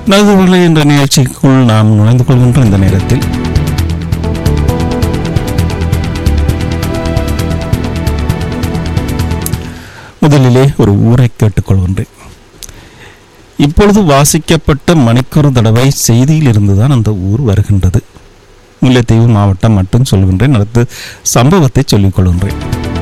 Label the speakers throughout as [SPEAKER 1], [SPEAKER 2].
[SPEAKER 1] நகுவர்களை என்ற நிகழ்ச்சிக்குள் நாம் நுழைந்து கொள்கின்ற இந்த நேரத்தில் முதலிலே ஒரு ஊரை கேட்டுக்கொள்கின்றேன் இப்பொழுது வாசிக்கப்பட்ட மணிக்கொரு தடவை செய்தியில் இருந்துதான் அந்த ஊர் வருகின்றது முல்லைத்தீவு மாவட்டம் மட்டும் சொல்கின்றேன் அடுத்து சம்பவத்தை சொல்லிக் கொள்கின்றேன்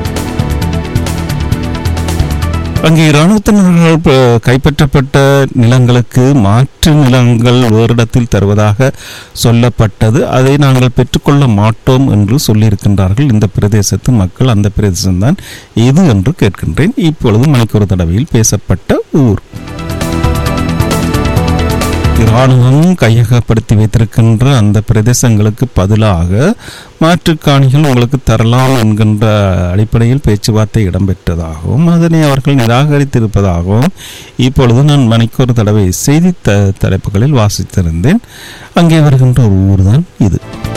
[SPEAKER 1] அங்கே இராணுவத்தினர்கள் ப- கைப்பற்றப்பட்ட நிலங்களுக்கு மாற்று நிலங்கள் வேறிடத்தில் தருவதாக சொல்லப்பட்டது அதை நாங்கள் பெற்றுக்கொள்ள மாட்டோம் என்று சொல்லியிருக்கின்றார்கள் இந்த பிரதேசத்து மக்கள் அந்த பிரதேசம்தான் எது என்று கேட்கின்றேன் இப்பொழுது மணிக்கூர் தடவையில் பேசப்பட்ட ஊர் இராணுவம் கையகப்படுத்தி வைத்திருக்கின்ற அந்த பிரதேசங்களுக்கு பதிலாக மாற்றுக் காணிகள் உங்களுக்கு தரலாம் என்கின்ற அடிப்படையில் பேச்சுவார்த்தை இடம்பெற்றதாகவும் அதனை அவர்கள் நிராகரித்திருப்பதாகவும் இப்பொழுது நான் மணிக்கொரு தடவை செய்தி த தலைப்புகளில் வாசித்திருந்தேன் அங்கே வருகின்ற ஒரு ஊர்தான் இது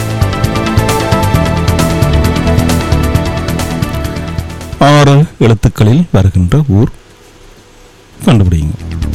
[SPEAKER 1] ஆறு எழுத்துக்களில் வருகின்ற ஊர் கண்டுபிடிங்க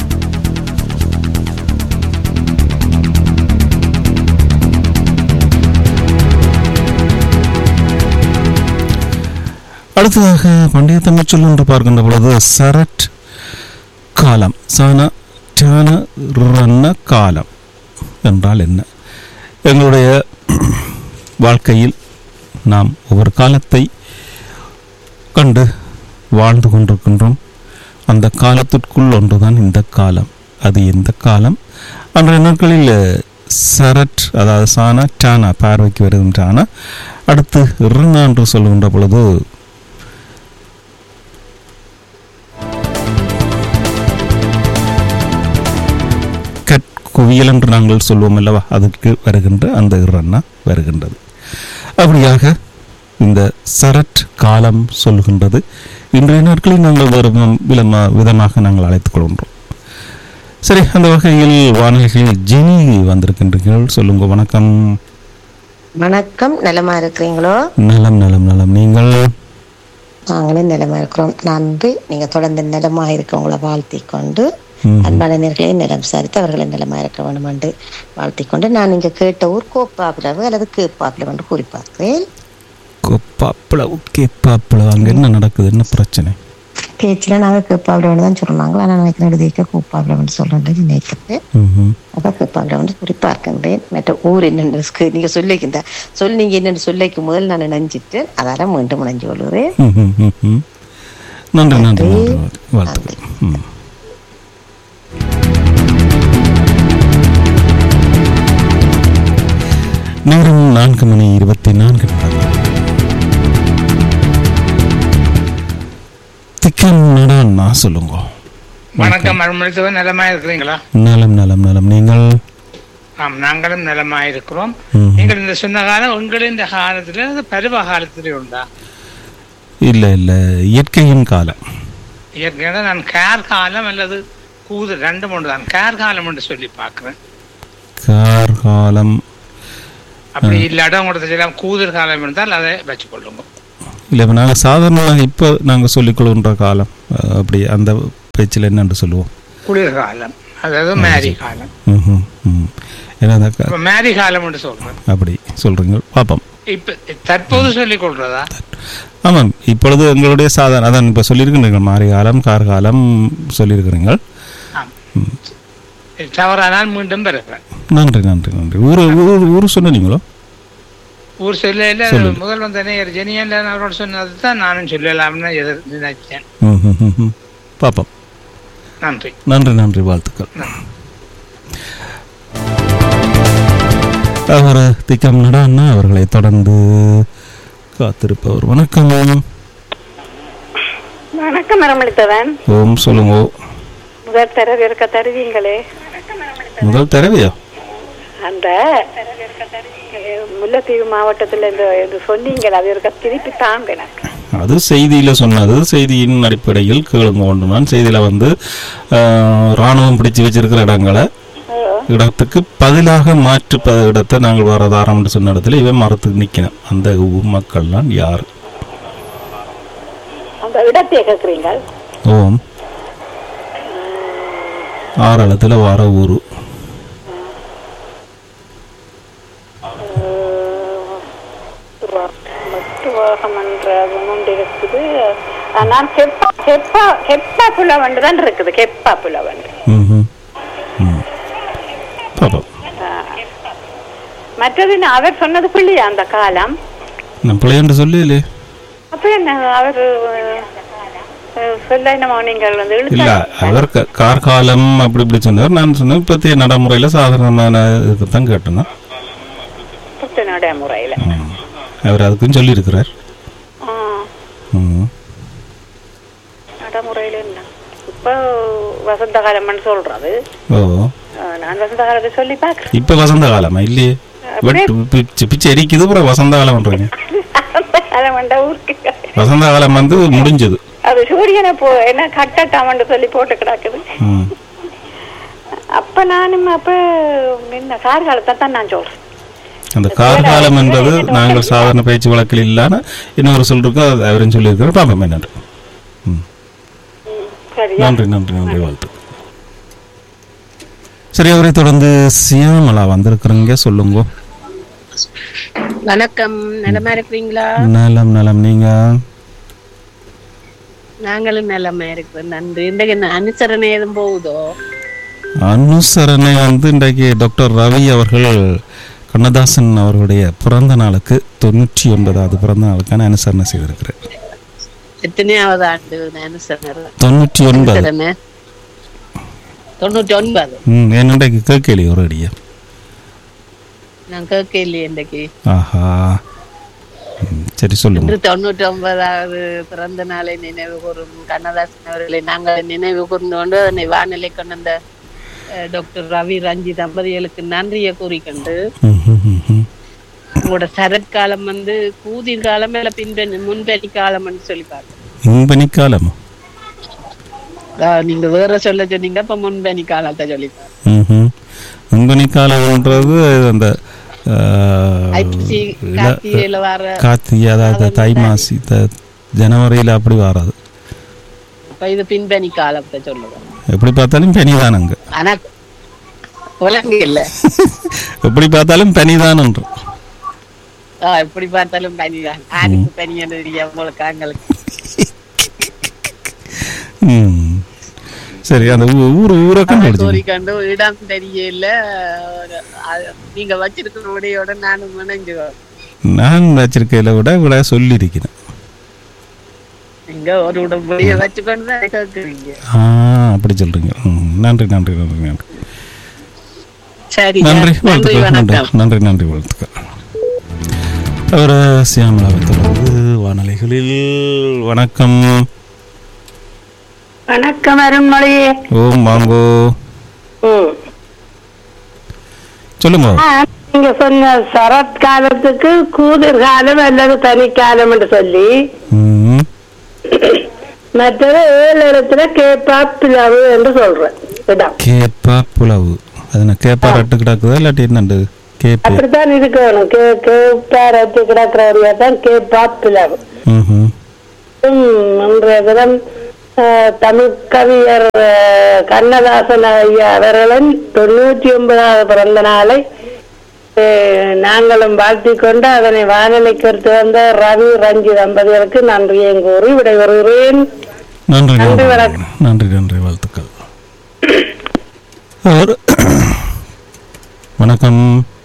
[SPEAKER 1] அடுத்ததாக பண்டைய தமிழ்ச்சொல் என்று பார்க்கின்ற பொழுது சரட் காலம் சன சான ரன்ன காலம் என்றால் என்ன எங்களுடைய வாழ்க்கையில் நாம் ஒவ்வொரு காலத்தை கண்டு வாழ்ந்து கொண்டிருக்கின்றோம் அந்த காலத்திற்குள் ஒன்றுதான் இந்த காலம் அது எந்த காலம் அன்றைய நாட்களில் சரட் அதாவது சானா டானா பார்வைக்கு வருகின்றானா அடுத்து ரினா என்று சொல்லுகின்ற பொழுது கற்குவியல் என்று நாங்கள் சொல்வோம் அல்லவா அதற்கு வருகின்ற அந்த இரண்ணா வருகின்றது அப்படியாக இந்த சரட் காலம் சொல்கின்றது இன்றைய நாட்களில் நாங்கள் வேறு விதம்- விதமா- விதமாக நாங்கள் அழைத்துக் கொள்கின்றோம் சரி அந்த வகையில் வானிலைகளில் ஜெனி வந்திருக்கின்றீர்கள் சொல்லுங்க வணக்கம்
[SPEAKER 2] வணக்கம் நலமா இருக்கிறீங்களோ
[SPEAKER 1] நலம் நலம் நலம் நீங்கள்
[SPEAKER 2] நாங்களும் நலமா இருக்கிறோம் நன்றி நீங்க தொடர்ந்து நலமா இருக்கவங்கள வாழ்த்தி கொண்டு
[SPEAKER 1] ம்,
[SPEAKER 2] அன்பான நேர்களை நிலம் விசாரித்து அவர்களை நலமா இருக்க வேண்டும் என்று வாழ்த்தி கொண்டு நான் இங்க கேட்ட ஊர் கோப்பாப்பிளவு அல்லது கேப்பாப்பிளவு என்று கூறி பார்க்கிறேன்
[SPEAKER 1] கொப்பாப்பிள கேப்பாப்பிள அங்கே என்ன நடக்குது என்ன பிரச்சனை
[SPEAKER 2] பேச்சுல நாங்க கேப்பாப்பிளவுன்னு தான் சொன்னாங்க ஆனா நினைக்கிறேன் எழுதிக்க கோப்பாப்பிளவுன்னு சொல்றேன் நினைக்கிறேன்
[SPEAKER 1] ம்ஹும்.
[SPEAKER 2] அப்ப கேப்பாப்பிளவுன்னு கூறி பார்க்கின்றேன் மற்ற ஊர் என்னென்னு நீங்க சொல்லிக்கின்ற சொல்லி நீங்க என்னென்னு சொல்லிக்கும் முதல் நான் நினைஞ்சிட்டு அதால மீண்டும் நினைஞ்சு கொள்கிறேன்
[SPEAKER 1] ம்ஹும், ம்ஹும். நன்றி நன்றி நன்றி வாழ்த்துக்கள் ம். நேரம் நான்கு மணி இருபத்தி நான்கு நிமிடங்கள் திக்கம் நடா சொல்லுங்க
[SPEAKER 3] வணக்கம் அருள்மொழித்தவன் நலமா இருக்கிறீங்களா
[SPEAKER 1] நலம் நலம் நலம் நீங்கள்
[SPEAKER 3] ஆம் நாங்களும் நலமா இருக்கிறோம்
[SPEAKER 1] ம்.
[SPEAKER 3] நீங்கள் இந்த சொன்ன காலம் உங்களின் இந்த காலத்துல அது பருவ காலத்திலே உண்டா
[SPEAKER 1] இல்ல இல்ல இயற்கையின் காலம்
[SPEAKER 3] ஏற்கனவே நான் கேர் காலம் அல்லது கூது ரெண்டு மூணு தான் கேர் காலம் என்று சொல்லி பார்க்கிறேன்
[SPEAKER 1] கார் காலம்
[SPEAKER 3] அப்படி இல்லாட்ட உங்களுக்கு சொல்லலாம் கூதர் காலம் இருந்தால் அதை வச்சுக்கொள்ளுங்க
[SPEAKER 1] இல்லை இப்போ நாங்கள் சாதாரணமாக இப்போ நாங்கள் சொல்லிக்கொள்கின்ற காலம் அஹ், அப்படி அந்த பேச்சில் என்னென்று சொல்லுவோம்
[SPEAKER 3] குளிர்காலம் அதாவது மேரி காலம்
[SPEAKER 1] ம்ஹும், ம் ஏன்னா அந்த க-
[SPEAKER 3] இப்ப மேரி காலம் என்று சொல்றேன்
[SPEAKER 1] அப்படி சொல்கிறீங்க பார்ப்போம்
[SPEAKER 3] இப்ப தற்போது சொல்லிக் கொள்றதா
[SPEAKER 1] ஆமாம் இப்பொழுது எங்களுடைய சாதாரண அதான் இப்போ சொல்லியிருக்கிறீங்க மாரி காலம் கார் காலம் சொல்லியிருக்கிறீங்க
[SPEAKER 3] ஆம் தவறானால் மீண்டும் பிறப்பேன்
[SPEAKER 1] நன்றி நன்றி நன்றி ஊர் ஊர் ஊர் சொன்னீங்களோ
[SPEAKER 3] ஊர் சொல்ல
[SPEAKER 1] சொல்லுங்க.
[SPEAKER 3] முதல் வந்த நேயர் ஜெனியன் அவரோட சொன்னது தான் நானும் சொல்லலாம்னு எதிர் நினைச்சேன்
[SPEAKER 1] ம் ம், ம், ம். பார்ப்போம்
[SPEAKER 3] நன்றி
[SPEAKER 1] நன்றி நன்றி வாழ்த்துக்கள் அவர் திக்கம் நடான்னா அவர்களை தொடர்ந்து காத்திருப்பவர் வணக்கம்
[SPEAKER 4] வணக்கம் மரமளித்தவன்
[SPEAKER 1] ஓம் சொல்லுங்க
[SPEAKER 4] முதல் தடவை இருக்க தருவீங்களே
[SPEAKER 1] முதல் தடவையா
[SPEAKER 4] அந்த அஹ், முல்லைத்தீவு மாவட்டத்துல இந்த இது சொன்னீங்களே அது இருக்க திருப்பி தாங்க எனக்கு
[SPEAKER 1] அது செய்தியில சொன்னது செய்தியின் அடிப்படையில் கேளுங்க ஒன்று நான் செய்தியில வந்து ஆஹ், ராணுவம் பிடிச்சு வச்சிருக்கிற இடங்களை இடத்துக்கு பதிலாக மாற்று ப- இடத்தை நாங்கள் வரதாரம் என்று சொன்ன இடத்துல இவன் மரத்துக்கு நிக்கணும் அந்த ஊர் மக்கள்லாம் யார்
[SPEAKER 4] அந்த இடத்தை கேட்குறீங்க
[SPEAKER 1] ஓம் ஆறளத்தில் வர ஊரு
[SPEAKER 4] இருக்குது அஹ், நான் கெப்பா கெப்பா கெப்பா புலவண்டு தான் இருக்குது கெப்பா புலவண்டு
[SPEAKER 1] ம்ஹும். ம் பாப்போம்
[SPEAKER 4] மற்றது நான் அவர் சொன்னது புள்ளியா அந்த காலம்
[SPEAKER 1] நான் பிள்ளையன்று சொல்லலே
[SPEAKER 4] அப்ப என்ன அவர் சொல்ல என்னமோ நீங்கள் வந்து
[SPEAKER 1] இல்ல
[SPEAKER 4] இழுத்தா
[SPEAKER 1] அவர் க- கார்காலம் அப்படி இப்படி சொன்னார் நான் சொன்னேன் இப்பத்திய நடைமுறையில சாதாரணமான இதுக்கு தான் கேட்டேன்னா
[SPEAKER 4] புத்த நடைமுறையில
[SPEAKER 1] அவர் அதுக்கும் சொல்லியிருக்கிறார்
[SPEAKER 4] ஆ,
[SPEAKER 1] ம்.
[SPEAKER 4] நடைமுறையில என்ன இப்ப வசந்த காலம்னு சொல்றது
[SPEAKER 1] ஓ
[SPEAKER 4] அஹ், நான் வசந்த காலத்தை சொல்லி பாக்குறேன்
[SPEAKER 1] இப்ப வசந்த காலமா இல்லையே வெட்டு பிச்சு பிச்சு எரிக்குது அப்புறம் வசந்த காலம்ன்றீங்க
[SPEAKER 4] காலம் வேண்டா ஊருக்கு
[SPEAKER 1] வசந்த காலம் வந்து முடிஞ்சது
[SPEAKER 4] அது சூரியனை போ என்ன கட்டட்டாமன்னு சொல்லி போட்டு கிடக்குது
[SPEAKER 1] ம்.
[SPEAKER 4] அப்ப நானும் அப்ப என்ன கார்காலத்தை தான் நான் சொல்றேன்
[SPEAKER 1] அந்த கார்காலம் என்பது நாங்கள் சாதாரண பேச்சு வழக்கில் இல்லாம இன்னொரு சொல் இருக்கு அது அவரும் சொல்லியிருக்கிறார் பாப்போம் என்னன்று ம்.
[SPEAKER 4] சரியா
[SPEAKER 1] நன்றி நன்றி நன்றி வாழ்த்து சரி அவரை தொடர்ந்து சியாமலா வந்திருக்கிறீங்க சொல்லுங்க
[SPEAKER 5] வணக்கம் நலமா இருக்கிறீங்களா
[SPEAKER 1] நலம் நலம் நீங்க
[SPEAKER 5] நாங்களும் நலமா இருக்கிறோம் நன்றி இன்றைக்கு என்ன அனுசரணை எதுவும் போகுதோ
[SPEAKER 1] அனுசரணை வந்து இன்றைக்கு டாக்டர் ரவி அவர்கள் கண்ணதாசன் அவர்களுடைய பிறந்த நாளுக்கு தொண்ணூற்றி ஒன்பதாவது பிறந்த நாளுக்கான அனுசரணை செய்திருக்கிறார்
[SPEAKER 5] எத்தனையாவது ஆண்டு அனுசரணை
[SPEAKER 1] தொண்ணூற்றி ஒன்பது
[SPEAKER 5] அனுசரணை தொண்ணூற்றி ஒன்பது
[SPEAKER 1] ம் ஏன் இன்றைக்கு கேட்கலையே ஒரு அடியா
[SPEAKER 5] நான் கேட்கலையே இன்றைக்கு
[SPEAKER 1] ஆஹா ம், சரி சொல்லுங்க
[SPEAKER 5] இன்று தொண்ணூற்றி ஒன்பதாவது பிறந்த நாளை நினைவு கூறும் கண்ணதாசன் அவர்களை நாங்கள் நினைவு கூர்ந்து கொண்டு அதனை வானிலை கொண்டு வந்த அஹ், டாக்டர் ரவி ரஞ்சி தம்பதிகளுக்கு நன்றியை கூறிக்கொண்டு
[SPEAKER 1] ம், ம், ம், ம்.
[SPEAKER 5] உங்களோட சரத்காலம் வந்து கூதிர் காலம் இல்ல பின்பனி முன்பனி காலம்னு சொல்லி பார்த்தேன்
[SPEAKER 1] இன்பனி காலமா
[SPEAKER 5] ஆஹ் நீங்க வேற சொல்ல சொன்னீங்க அப்ப முன்பனி காலத்தை சொல்லி பார்த்தேன்.
[SPEAKER 1] ம்ஹும். இன்பனி காலம்ன்றது அந்த ஆஹ்,
[SPEAKER 5] ஐப்பசி
[SPEAKER 1] இல-
[SPEAKER 5] கார்த்திகையில வர
[SPEAKER 1] கார்த்திகை அதாவது தை மாசி த- ஜனவரியில அப்படி வராது
[SPEAKER 5] அப்ப இது பின்பனி காலத்தை சொல்லுவோம்
[SPEAKER 1] எப்படி பார்த்தாலும் பனிதான் அங்க
[SPEAKER 5] ஆனா உலங்க இல்ல
[SPEAKER 1] எப்படி பார்த்தாலும் பனிதான்
[SPEAKER 5] ஆஹ் எப்படி பார்த்தாலும் பனிதான் ஆணுக்கு பனி என்று உங்களுக்கு ஆங்களுக்கு
[SPEAKER 1] ம் சரி அந்த ஊ- ஊர் ஊரை கண்டுபிடிச்சு
[SPEAKER 5] கோரிக்கண்டு இடம் தெரியல அஹ் நீங்க வச்சிருக்கிற உடையோட நானும் இணைஞ்சுவேன்
[SPEAKER 1] நான் வச்சிருக்கையில விட விட சொல்லியிருக்கிறேன்
[SPEAKER 5] நீங்க ஒரு உடம்புடைய வச்சுக்கொண்டு தான் கேட்குறீங்க
[SPEAKER 1] ஆ அப்படி சொல்றீங்க ம், நன்றி நன்றி நன்றி நன்றி
[SPEAKER 5] சரி
[SPEAKER 1] நன்றி
[SPEAKER 5] நன்றி
[SPEAKER 1] வாழ்த்துக்கள் நன்றி
[SPEAKER 5] வணக்கம்
[SPEAKER 1] நன்றி நன்றி வாழ்த்துக்கள் அவர் சியாமலாவை தொடர்ந்து வானொலிகளில் வணக்கம்
[SPEAKER 4] வணக்கம் அருண்மொழி
[SPEAKER 1] ஓம் வாங்கோ சொல்லுங்க
[SPEAKER 4] நீங்க சொன்ன சரத்காலத்துக்கு கூதிர் காலம் அல்லது பனிக்காலம் என்று சொல்லி
[SPEAKER 1] ம்,
[SPEAKER 4] மற்றது ஏழு இடத்துல கேப்பா பிளவு என்று சொல்றேன் இடம்
[SPEAKER 1] கேப்பா புலவு அது என்ன கேப்பா ரட்டு கிடக்குதா இல்லாட்டி என்னண்டு கேப்பு
[SPEAKER 4] அப்படித்தான் இருக்கணும் கே கேப்பா ரத்து கிடக்கிற வழியா தான் கேப்பா பிளவு
[SPEAKER 1] ம்ஹும்.
[SPEAKER 4] ம், இன்றைய தினம் அஹ், தமிழ் கவிஞர் அஹ், கண்ணதாசன் ஐயா அவர்களின் தொண்ணூற்றி ஒன்பதாவது பிறந்த நாளை அஹ், நாங்களும் வாழ்த்திக் கொண்டு அதனை வானிலைக்கு எடுத்து வந்த ரவி ரஞ்சி தம்பதிகளுக்கு நன்றியும் கூறி விடைபெறுகிறேன்
[SPEAKER 1] நன்றி
[SPEAKER 4] நன்றி,
[SPEAKER 1] நன்றி
[SPEAKER 4] வணக்கம்.
[SPEAKER 1] நன்றி நன்றி வாழ்த்துக்கள் அவர் வணக்கம்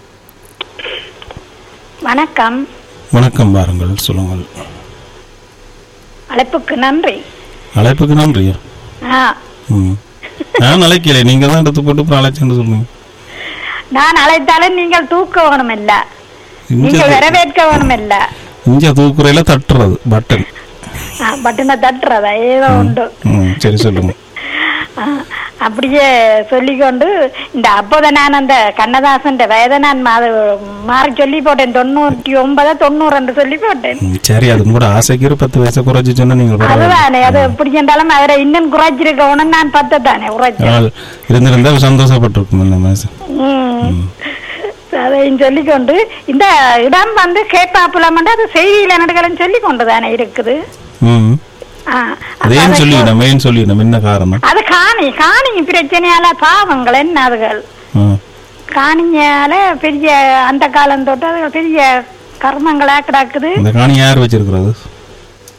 [SPEAKER 6] வணக்கம்
[SPEAKER 1] வணக்கம் வாருங்கள் சொல்லுங்கள்
[SPEAKER 6] அழைப்புக்கு நன்றி
[SPEAKER 1] அழைப்புக்கு நன்றி
[SPEAKER 6] ஆ,
[SPEAKER 1] ம் நான் அழைக்கல நீங்க தான் எடுத்து போட்டு அப்புறம் அழைச்சேன்னு சொல்லுங்க
[SPEAKER 6] நான் அழைத்தாலும் நீங்கள் தூக்க வேணும் இல்ல
[SPEAKER 1] இஞ்ச
[SPEAKER 6] நீங்க வரவேற்க வேணும் இல்ல
[SPEAKER 1] இஞ்ச தூக்குறையில தட்டுறது பட்டன்
[SPEAKER 6] பட்டனை தட்டுறதா ஏதோ உண்டு
[SPEAKER 1] ம் சரி சொல்லுங்க
[SPEAKER 6] ஆ, அப்படியே சொல்லிக்கொண்டு இந்த அப்போத நான் அந்த கண்ணதாசன் வயதை நான் மாத மாறி சொல்லி போட்டேன் தொண்ணூற்றி ஒன்பதா தொண்ணூறு என்று சொல்லி போட்டேன்
[SPEAKER 1] ம், சரி அது கூட ஆசைக்கு ஒரு பத்து வயசை குறைச்சி சொன்னா நீங்கள் பரவாயில்ல
[SPEAKER 6] அதுதானே அது எப்படி இருந்தாலும் அவரை இன்னும் குறைச்சிருக்கணும் நான் பத்து தானே குறைச்சேன்
[SPEAKER 1] ஆனால் இருந்திருந்தா சந்தோஷப்பட்டிருக்கும் இந்த மாசம்
[SPEAKER 6] ம். அதையும் சொல்லிக்கொண்டு இந்த இடம் வந்து கேப்பாப்புலமண்டு அது செய்தியில நடுகளும் சொல்லி கொண்டு தானே இருக்குது
[SPEAKER 1] ம்
[SPEAKER 6] ஆ, அப்ப
[SPEAKER 1] அதையும்
[SPEAKER 6] அதை-
[SPEAKER 1] சொல்லிவிடும் ஏன் சொல்லிவிடும் என்ன காரணம்
[SPEAKER 6] அது காணி காணி பிரச்சனையால பாவங்கள் என்ன அதுகள்
[SPEAKER 1] ம்
[SPEAKER 6] காணியால பெரிய அந்த காலம் தொட்டு அதுகள் பெரிய கர்மங்களா கிடக்குது
[SPEAKER 1] இந்த காணி யார் வச்சிருக்கிறது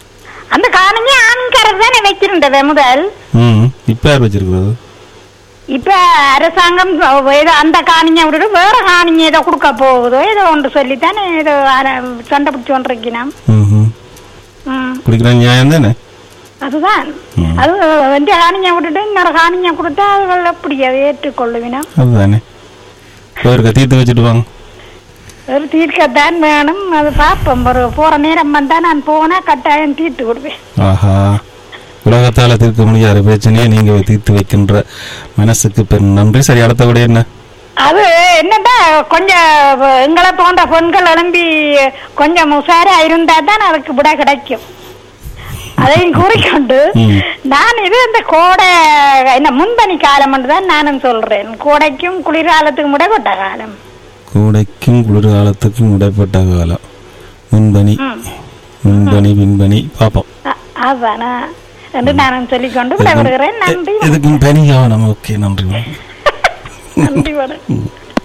[SPEAKER 6] அந்த காணிங்க ஆண்காரர் தானே வச்சிருந்தது முதல்
[SPEAKER 1] ம் இப்போ யார் வச்சிருக்கிறது
[SPEAKER 6] இப்ப அரசாங்கம் ஏதோ அந்த காணிங்க விட்டுட்டு வேற காணிங்க ஏதோ கொடுக்க போகுதோ ஏதோ ஒன்று சொல்லித்தானே ஏதோ அர- சண்டை பிடிச்சு கொண்டிருக்கணும்
[SPEAKER 1] ம்
[SPEAKER 6] ம்
[SPEAKER 1] குடிக்கிற நியாயம் தானே
[SPEAKER 6] அதுதான்
[SPEAKER 1] ம்.
[SPEAKER 6] அது வந்து காணிங்க விட்டுட்டு இன்னொரு காணிங்க கொடுத்தா அவர்கள் எப்படி அதை ஏற்றுக்கொள்ளுவினா
[SPEAKER 1] அதுதானே ஒரு தீர்த்து வச்சுட்டு வாங்க
[SPEAKER 6] ஒரு தீர்க்கத்தான் வேணும் அது பார்ப்போம் ஒரு போற நேரம் வந்தா நான் போனா கட்டாயம் தீர்த்து கொடுப்பேன்
[SPEAKER 1] ஆஹா உலகத்தால தீர்க்க முடியாத பிரச்சனையை நீங்க தீர்த்து வைக்கின்ற மனசுக்கு பெரும் நன்றி சரி அடுத்தபடி என்ன
[SPEAKER 6] அது என்னடா கொஞ்சம் எங்களை போன்ற பெண்கள் எழும்பி கொஞ்சம் உஷாரா இருந்தா தான் அதுக்கு விட கிடைக்கும் அதையும் கூறிக்கொண்டு
[SPEAKER 1] ம்.
[SPEAKER 6] நான் இது இந்த கோடை என்ன முன்பனி காலம் தான் நானும் சொல்றேன் கோடைக்கும் குளிர்காலத்துக்கும் விடப்பட்ட காலம்
[SPEAKER 1] கூடைக்கும் குளிர்காலத்துக்கும் இடைப்பட்ட காலம் முன்பனி முன்பனி பின்பனி பாப்போம்
[SPEAKER 6] அ- அதானா என்று நானும் சொல்லிக்கொண்டு விடைபெறுகிறேன் நன்றி
[SPEAKER 1] எதுக்கும் பனி காலம் ஓகே நன்றி மேம்.
[SPEAKER 6] நன்றி வணக்கம்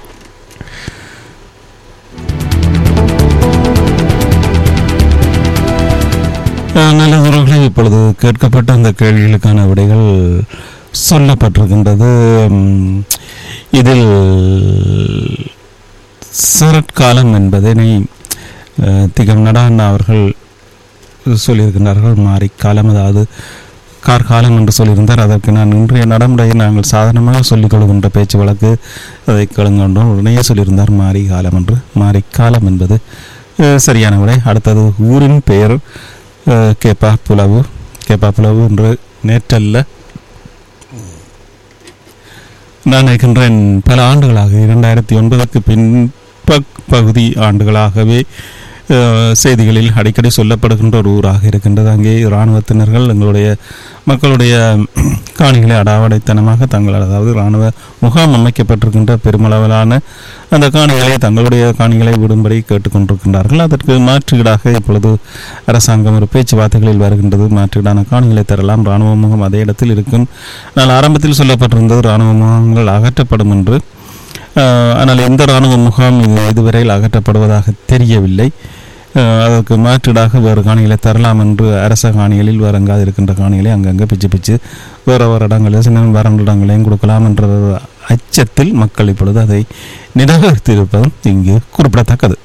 [SPEAKER 1] அஹ், நல்லதுறவுகளே இப்பொழுது கேட்கப்பட்ட அந்த கேள்விகளுக்கான விடைகள் சொல்லப்பட்டிருக்கின்றது உம், இதில் சரட்காலம் என்பதனை அஹ், திகம் நடான் அவர்கள் சொல்லியிருக்கின்றார்கள் மாரிக்காலம் அதாவது கார்காலம் என்று சொல்லியிருந்தார் அதற்கு நான் இன்றைய நடைமுறையை நாங்கள் சாதாரணமாக சொல்லிக் கொள்கின்ற பேச்சு வழக்கு அதை கலங்கொண்டோம் உடனே சொல்லியிருந்தார் மாரி காலம் என்று மாரிக்காலம் என்பது அஹ், சரியான விடை அடுத்தது ஊரின் பெயர் அஹ், கேப்பா புலவு கேப்பா புலவு என்று நேற்றல்ல நான் நினைக்கின்றேன் பல ஆண்டுகளாக இரண்டாயிரத்தி ஒன்பதுக்கு பின் பகுதி ஆண்டுகளாகவே அஹ், செய்திகளில் அடிக்கடி சொல்லப்படுகின்ற ஒரு ஊராக இருக்கின்றது அங்கே இராணுவத்தினர்கள் எங்களுடைய மக்களுடைய காணிகளை அடாவடைத்தனமாக தங்கள் அதாவது இராணுவ முகாம் அமைக்கப்பட்டிருக்கின்ற பெருமளவிலான அந்த காணிகளை தங்களுடைய காணிகளை விடும்படி கேட்டுக்கொண்டிருக்கின்றார்கள் அதற்கு மாற்றீடாக இப்பொழுது அரசாங்கம் ஒரு பேச்சுவார்த்தைகளில் வருகின்றது மாற்றீடான காணிகளை தரலாம் இராணுவ முகாம் அதே இடத்தில் இருக்கும் ஆனால் ஆரம்பத்தில் சொல்லப்பட்டிருந்தது இராணுவ முகாம்கள் அகற்றப்படும் என்று ஆஹ், ஆனால் எந்த இராணுவ முகாம் இது இதுவரையில் அகற்றப்படுவதாக தெரியவில்லை ஆஹ், அதற்கு மாற்றீடாக வேறு காணிகளை தரலாம் என்று அரச காணிகளில் வேறு எங்காவது இருக்கின்ற காணிகளை அங்கங்கே பிச்சு பிச்சு வேறு வேறு இடங்களில் சின்ன வறண்ட இடங்களையும் கொடுக்கலாம் என்ற ஒரு அச்சத்தில் மக்கள் இப்பொழுது அதை நிராகரித்திருப்பதும் இங்கு குறிப்பிடத்தக்கது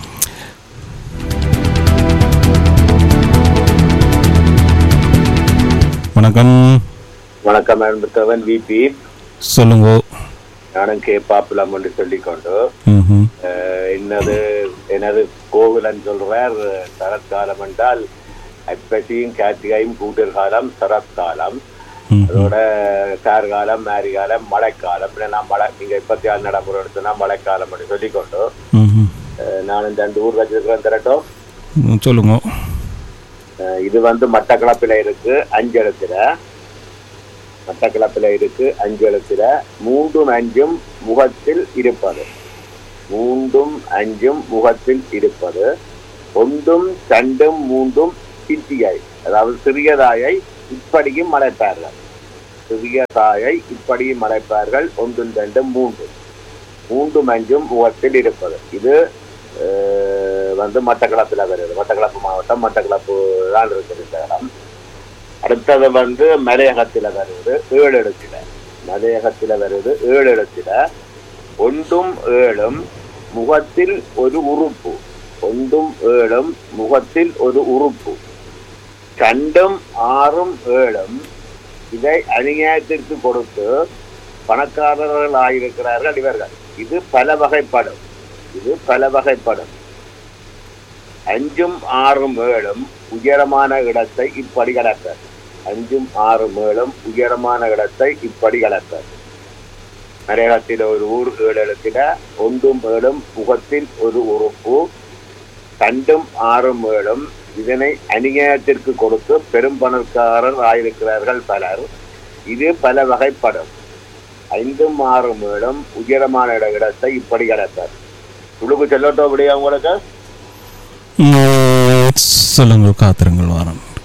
[SPEAKER 1] வணக்கம்
[SPEAKER 7] வணக்கம் அன்புத்தவன் விபி
[SPEAKER 1] சொல்லுங்க
[SPEAKER 7] நானும் கே பாப்புலம் என்று சொல்லிக்கொண்டு
[SPEAKER 1] ம்ஹும்.
[SPEAKER 7] அஹ், என்னது எனது கோகுலன் சொல்றார் சரத்காலம் என்றால் ஐப்பசியும் கார்த்திகையும் கூட்டர் காலம் சரத்காலம்
[SPEAKER 1] ம்ஹும்.
[SPEAKER 7] அதோட கார்காலம் மாரிகாலம் மழைக்காலம் இப்படி நான் மழை நீங்க இப்பத்தி ஆறு நடைமுறை எடுத்தோம்னா மழைக்காலம் என்று சொல்லிக்கொண்டு
[SPEAKER 1] ம்ஹும்.
[SPEAKER 7] அஹ், நான் இந்த ரெண்டு ஊர் வச்சிருக்கிறேன் திரட்டும்
[SPEAKER 1] ம், சொல்லுங்க
[SPEAKER 7] அஹ், இது வந்து மட்டக்களப்பில இருக்கு அஞ்சு எழுத்துல மட்டக்களப்பில இருக்கு அஞ்சு எழுத்துல மூன்றும் அஞ்சும் முகத்தில் இருப்பது மூன்றும் அஞ்சும் முகத்தில் இருப்பது ஒன்றும் தண்டும் மூன்றும் சித்தியாய் அதாவது சிறியதாயை இப்படியும் மறைப்பார்கள் சிறிய தாயை இப்படியும் மறைப்பார்கள் ஒன்றும் தண்டும் மூன்றும் மூன்றும் அஞ்சும் முகத்தில் இருப்பது இது அஹ், வந்து மட்டக்களப்பில் வருது மட்டக்களப்பு மாவட்டம் மட்டக்களப்பு தான் இருக்குது இந்த இடம் அடுத்தது வந்து மலையகத்தில் வருது ஏழு இடத்துல மலையகத்தில் வருது ஏழு இடத்துல ஒன்றும் ஏழும் முகத்தில் ஒரு உறுப்பு ஒன்றும் ஏழும் முகத்தில் ஒரு உறுப்பு கண்டும் ஆறும் ஏழும் இதை அநியாயத்திற்கு கொடுத்து பணக்காரர்கள் ஆகியிருக்கிறார்கள் இவர்கள் இது பல வகைப்படும் இது பல வகைப்படும் அஞ்சும் ஆறும் ஏழும் உயரமான இடத்தை இப்படி கடக்க அஞ்சும் ஆறும் ஏழும் உயரமான இடத்தை இப்படி கடக்க மலையகத்தில் ஒரு ஊர் ஏழு இடத்துல ஒன்றும் ஏழும் முகத்தில் ஒரு உறுப்பு கண்டும் ஆறும் ஏழும் இதனை அநியாயத்திற்கு கொடுத்து பெரும் பணக்காரர் ஆயிருக்கிறார்கள் பலர் இது பல வகைப்படும் ஐந்தும் ஆறும் ஏழும் உயரமான இட இடத்தை இப்படி கடப்பார் உங்களுக்கு சொல்லட்டும் அப்படியா உங்களுக்கு
[SPEAKER 1] ம், சொல்லுங்கள் காத்திருங்கள் வாரம்